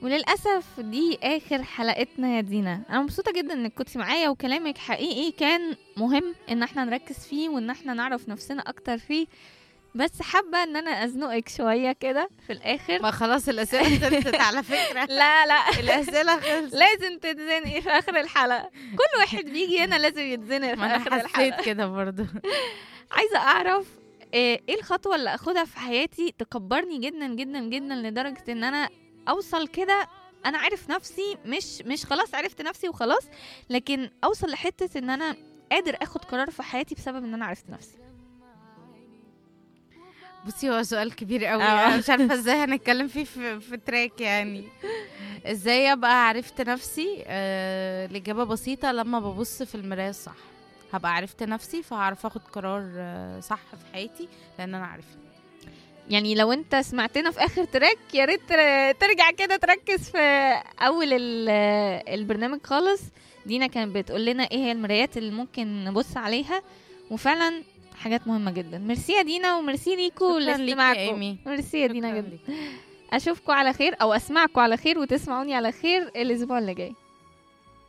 وللأسف دي آخر حلقتنا يا دينا أنا مبسوطة جدا إنك كنتي معايا وكلامك حقيقي كان مهم إن احنا نركز فيه وإن احنا نعرف نفسنا أكتر فيه بس حابة إن أنا أزنقك شوية كده في الآخر ما خلاص الاسئله خلصت على فكره لا لا الاسئله خلصت لازم تتزنقي في آخر الحلقة كل واحد بيجي هنا لازم يتزنق في ما انا آخر الحلقة حسيت كده برضو عايزه اعرف آه، ايه الخطوه اللي اخدها في حياتي تكبرني جدا جدا جدا لدرجه ان انا اوصل كده انا عارف نفسي مش مش خلاص عرفت نفسي وخلاص لكن اوصل لحته ان انا قادر اخد قرار في حياتي بسبب ان انا عرفت نفسي بصي هو سؤال كبير قوي آه. انا مش عارفه ازاي هنتكلم فيه في, في تراك يعني ازاي ابقى عرفت نفسي آه الاجابه بسيطه لما ببص في المرايه الصح هبقى عرفت نفسي فهعرف اخد قرار آه صح في حياتي لان انا عارفه يعني لو انت سمعتنا في اخر تراك يا ريت تر- ترجع كده تركز في اول ال- البرنامج خالص دينا كانت بتقول لنا ايه هي المرايات اللي ممكن نبص عليها وفعلا حاجات مهمه جدا ميرسي يا دينا وميرسي ليكو شكراً ليكي يا لاستماعكم إيمي. ميرسي يا دينا شكراً جدا ليك. اشوفكم على خير او اسمعكم على خير وتسمعوني على خير الاسبوع اللي جاي